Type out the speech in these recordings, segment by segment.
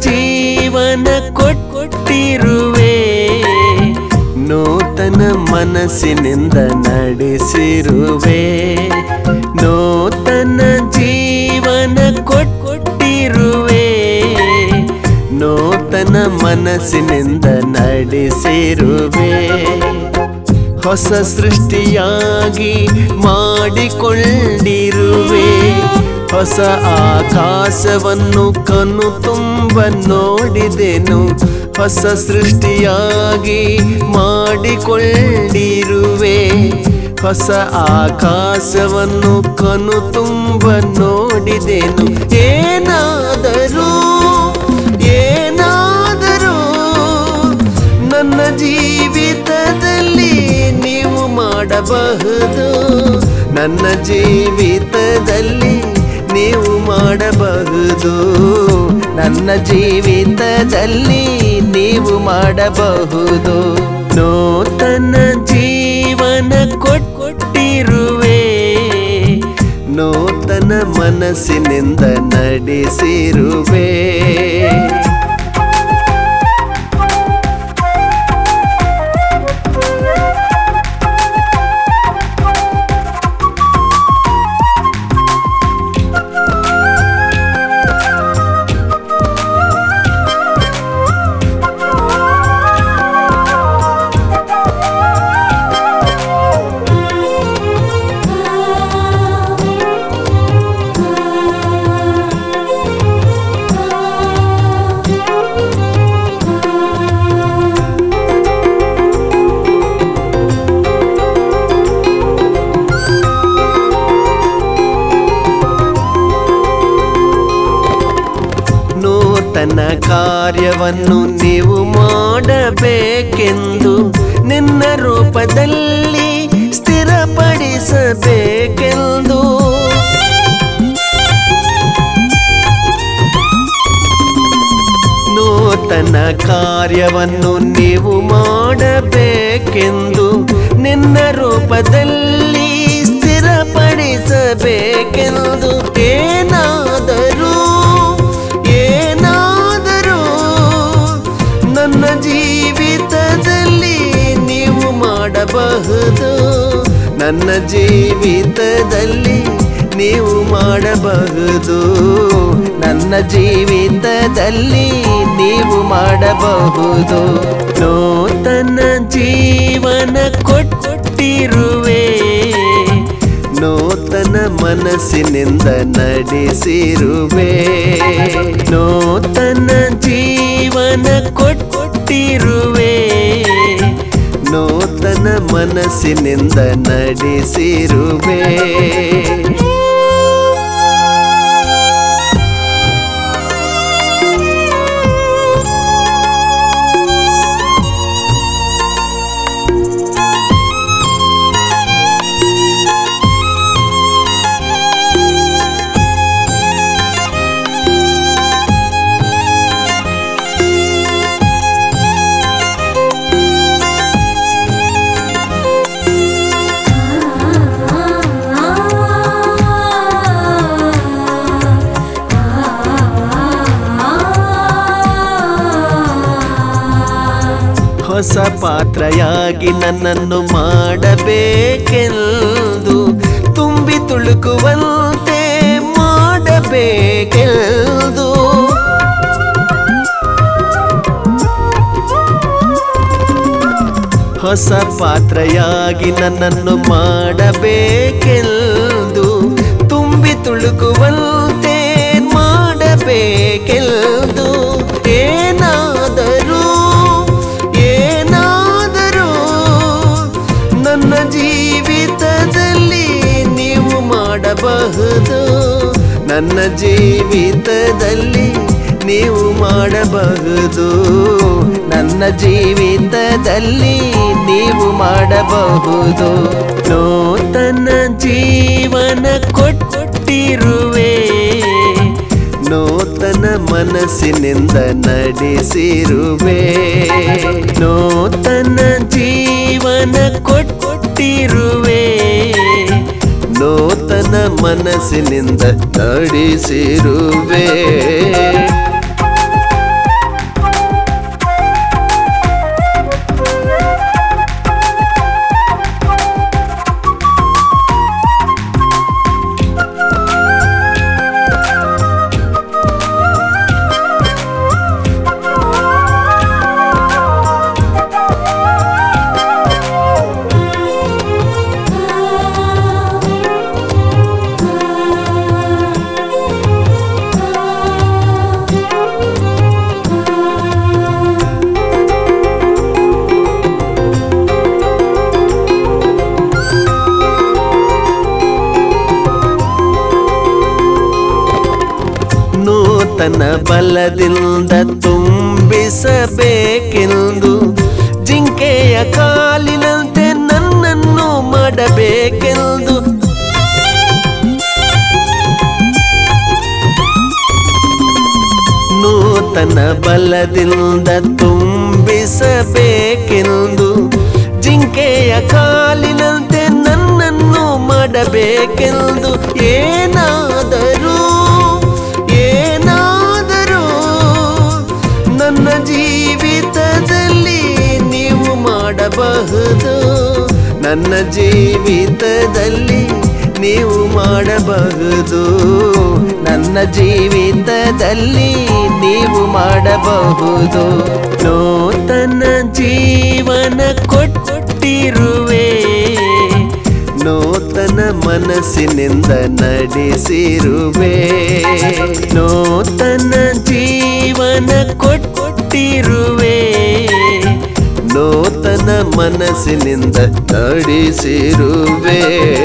ಜೀವನ ಕೊಟ್ಟಿರುವೆ ನೂತನ ಮನಸ್ಸಿನಿಂದ ನಡೆಸಿರುವೆ ನೂತನ ಜೀವನ ಕೊಟ್ಟಿರುವೆ ನೂತನ ಮನಸ್ಸಿನಿಂದ ನಡೆಸಿರುವೆ ಹೊಸ ಸೃಷ್ಟಿಯಾಗಿ ಮಾಡಿಕೊಂಡಿರುವೆ ಹೊಸ ಆಕಾಶವನ್ನು ಕಣ್ಣು ತುಂಬ ನೋಡಿದೆನು ಹೊಸ ಸೃಷ್ಟಿಯಾಗಿ ಮಾಡಿಕೊಂಡಿರುವೆ ಹೊಸ ಆಕಾಶವನ್ನು ಕಣ್ಣು ತುಂಬ ನೋಡಿದೆನು ಏನಾದರೂ ಏನಾದರೂ ನನ್ನ ಜೀವಿತದಲ್ಲಿ ನೀವು ಮಾಡಬಹುದು ನನ್ನ ಜೀವಿತದಲ್ಲಿ ನೀವು ಮಾಡಬಹುದು ನನ್ನ ಜೀವಿತದಲ್ಲಿ ನೀವು ಮಾಡಬಹುದು ನೂತನ ಜೀವನ ಕೊಟ್ಟಿರುವೆ ನೂತನ ಮನಸ್ಸಿನಿಂದ ನಡೆಸಿರುವೆ ನೂತನ ಕಾರ್ಯವನ್ನು ನೀವು ಮಾಡಬೇಕೆಂದು ನಿನ್ನ ರೂಪದಲ್ಲಿ ಸ್ಥಿರಪಡಿಸಬೇಕೆಂದು ನೂತನ ಕಾರ್ಯವನ್ನು ನೀವು ಮಾಡಬೇಕೆಂದು ನಿನ್ನ ರೂಪದಲ್ಲಿ ಸ್ಥಿರಪಡಿಸಬೇಕೆಂದು ಏನಾದರೂ ಏನಾದರೂ ನನ್ನ ಜೀವಿತದಲ್ಲಿ ನೀವು ಮಾಡಬಹುದು ನನ್ನ ಜೀವಿತದಲ್ಲಿ ನೀವು ಮಾಡಬಹುದು ನನ್ನ ಜೀವಿತದಲ್ಲಿ ನೀವು ಮಾಡಬಹುದು ನೂತನ ಜೀವನ ಕೊಟ್ಟಿರುವೆ ನೂತನ ಮನಸ್ಸಿನಿಂದ ನಡೆಸಿರುವೆ ನೂತನ ಜೀವನ ಕೊಟ್ಟಿರುವೆ ನೂತನ ಮನಸ್ಸಿನಿಂದ ನಡೆಸಿರುವೆ ಹೊಸ ಪಾತ್ರೆಯಾಗಿ ನನ್ನನ್ನು ಮಾಡಬೇಕೆಂದು ತುಂಬಿ ತುಳುಕುವಂತೆ ಮಾಡಬೇಕೆಂದು ಹೊಸ ಪಾತ್ರೆಯಾಗಿ ನನ್ನನ್ನು ಮಾಡಬೇಕೆಂದು ತುಂಬಿ ತುಳುಕುವಂತೆ ಮಾಡಬೇಕೆಂದು ಏನಾದರೂ ಏನಾದರೂ ನನ್ನ ಜೀವಿತದಲ್ಲಿ ನೀವು ಮಾಡಬಹುದು ನನ್ನ ಜೀವಿತದಲ್ಲಿ ನೀವು ಮಾಡಬಹುದು ನನ್ನ ಜೀವಿತದಲ್ಲಿ ನೀವು ಮಾಡಬಹುದು ನೂತನ ಜೀವನ ಕೊಟ್ಟಿರುವೆ ನೂತನ ಮನಸ್ಸಿನಿಂದ ನಡೆಸಿರುವೆ ನೂತನ ಜೀವನ ಕೊಟ್ಟಿರುವೆ ನೂತನ ಮನಸ್ಸಿನಿಂದ ನಡೆಸಿರುವೆ ಬಲದಿಂದ ತುಂಬಿಸಬೇಕೆಂದು ಜಿಂಕೆಯ ಕಾಲಿನಂತೆ ನನ್ನನ್ನು ಮಾಡಬೇಕೆಂದು ನೂತನ ಬಲದಿಂದ ತುಂಬಿಸಬೇಕೆಂದು ಜಿಂಕೆಯ ಕಾಲಿನಂತೆ ನನ್ನನ್ನು ಮಾಡಬೇಕೆಂದು ಏನಾದರೂ ಏನಾದರೂ ನನ್ನ ಜೀವಿತದಲ್ಲಿ ನೀವು ಮಾಡಬಹುದು ನನ್ನ ಜೀವಿತದಲ್ಲಿ ನೀವು ಮಾಡಬಹುದು ನನ್ನ ಜೀವಿತದಲ್ಲಿ ನೀವು ಮಾಡಬಹುದು ನೂತನ ಜೀವನ ಕೊಟ್ಟಿರುವೆ ನೂತನ ಮನಸ್ಸಿನಿಂದ ನಡೆಸಿರುವೆ ನೂತನ ಜೀವನ ಕೊಟ್ಟಿರುವೆ ನೂತನ ಮನಸ್ಸಿನಿಂದ ನಡೆಸಿರುವೆ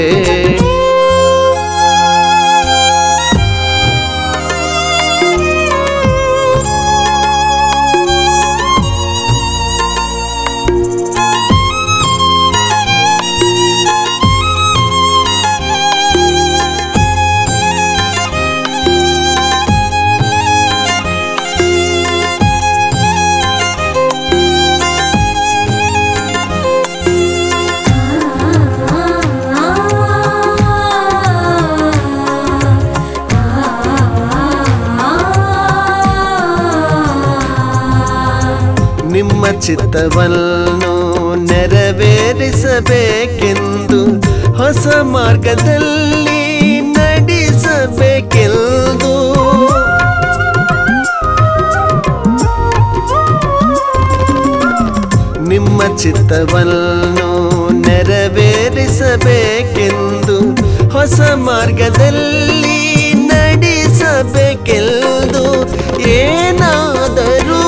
ನಿಮ್ಮ ಚಿತ್ತವನ್ನು ನೆರವೇರಿಸಬೇಕೆಂದು ಹೊಸ ಮಾರ್ಗದಲ್ಲಿ ನಡೆಸಬೇಕೆಂದು ನಿಮ್ಮ ಚಿತ್ತವನ್ನು ನೆರವೇರಿಸಬೇಕೆಂದು ಹೊಸ ಮಾರ್ಗದಲ್ಲಿ ನಡೆಸಬೇಕೆಂದು ಏನಾದರೂ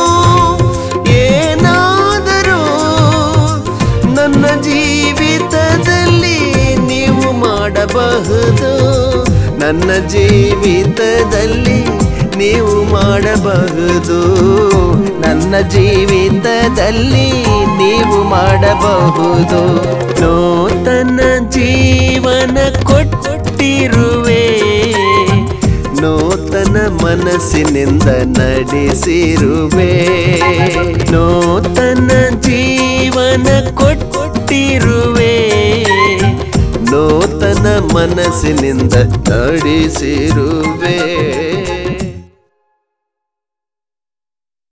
ಏನಾದರೂ ನನ್ನ ಜೀವಿತದಲ್ಲಿ ನೀವು ಮಾಡಬಹುದು ನನ್ನ ಜೀವಿತದಲ್ಲಿ ನೀವು ಮಾಡಬಹುದು ನನ್ನ ಜೀವಿತದಲ್ಲಿ ನೀವು ಮಾಡಬಹುದು ನೂತನ ಜೀವನ ಕೊಟ್ಟಿರುವೆ ನೂತನ ಮನಸ್ಸಿನಿಂದ ನಡೆಸಿರುವೆ ನೂತನ ಜೀವನ ಕೊಟ್ಟಿರುವೆ ನೂತನ ಮನಸ್ಸಿನಿಂದ ನಡೆಸಿರುವೆ